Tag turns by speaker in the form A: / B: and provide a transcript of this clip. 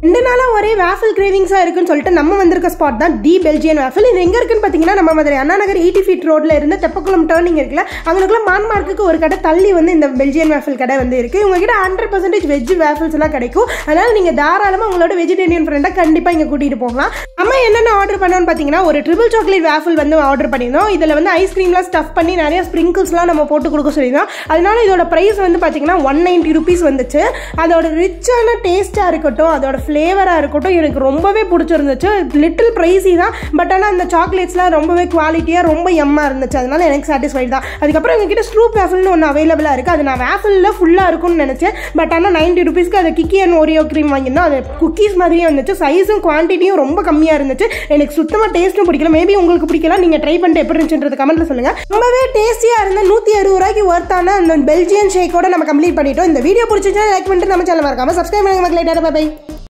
A: ரெண்டு நாளாக ஒரே வேஃபில் கிரேவிங்ஸாக இருக்குன்னு சொல்லிட்டு நம்ம வந்திருக்க ஸ்பாட் தான் தி பெல்ஜியன் வேஃபில் இது எங்கே இருக்குன்னு பார்த்தீங்கன்னா நம்ம மதுரை அண்ணா நகர் எயிட்டி ஃபீட் ரோட்ல இருந்து தெப்பக்குளம் டேர்னிங் இருக்குல்ல அங்களுக்குள்ள மான்மார்க்குக்கு ஒரு கடை தள்ளி வந்து இந்த பெல்ஜியன் வேஃபில் கடை வந்து இருக்குது உங்ககிட்ட ஹண்ட்ரட் பர்சன்டேஜ் வெஜ் வேஃபில்ஸ் எல்லாம் கிடைக்கும் அதனால நீங்கள் தாராளமாக உங்களோட வெஜிடேரியன் ஃப்ரெண்டை கண்டிப்பாக இங்கே கூட்டிகிட்டு போகலாம் நம்ம என்னென்ன ஆர்டர் பண்ணோம்னு பார்த்தீங்கன்னா ஒரு ட்ரிபிள் சாக்லேட் வேஃபில் வந்து ஆர்டர் பண்ணியிருந்தோம் இதில் வந்து ஐஸ்கிரீம்லாம் ஸ்டஃப் பண்ணி நிறைய ஸ்ப்ரிங்கிள்ஸ்லாம் நம்ம போட்டு கொடுக்க சொல்லியிருந்தோம் அதனால இதோட ப்ரைஸ் வந்து பார்த்தீங்கன்னா ஒன் நைன்ட்டி ருபீஸ் வந்துச்சு அதோட ரிச்சான டேஸ்ட்டாக இருக்கட்டும் அதோட ஃப்ளேவராக இருக்கட்டும் எனக்கு ரொம்பவே பிடிச்சிருந்துச்சு லிட்டில் ப்ரைஸி தான் பட் ஆனால் அந்த சாக்லேட்ஸ்லாம் ரொம்பவே குவாலிட்டியாக ரொம்ப எம்மாக இருந்துச்சு அதனால எனக்கு சாட்டிஸ்ஃபைட் தான் அதுக்கப்புறம் எங்ககிட்ட ஸ்ட்ரூப் வேஃபில்னு ஒன்று அவைலபிளாக இருக்குது அது நான் வேஃபிலில் ஃபுல்லாக இருக்கும்னு நினச்சேன் பட் ஆனால் நைன்ட்டி ருபீஸ்க்கு அது கிக்கி அண்ட் ஓரியோ க்ரீம் வாங்கியிருந்தோம் அது குக்கீஸ் மாதிரியே வந்துச்சு சைஸும் குவான்டிட்டியும் ரொம்ப கம்மியாக இருந்துச்சு எனக்கு சுத்தமாக டேஸ்ட்டும் பிடிக்கல மேபி உங்களுக்கு பிடிக்கலாம் நீங்கள் ட்ரை பண்ணிட்டு எப்படி இருந்துச்சுன்றது கமெண்ட்டில் சொல்லுங்கள் ரொம்பவே டேஸ்டியாக இருந்த நூற்றி அறுபது ரூபாய்க்கு ஒர்த்தான அந்த பெல்ஜியன் ஷேக்கோட நம்ம கம்ப்ளீட் பண்ணிட்டோம் இந்த வீடியோ பிடிச்சிச்சுன்னா லைக் பண்ணிட்டு நம்ம சேனல் மறக்காம சப்ஸ்கிரைப் பண்ணுங்க மக்களே பை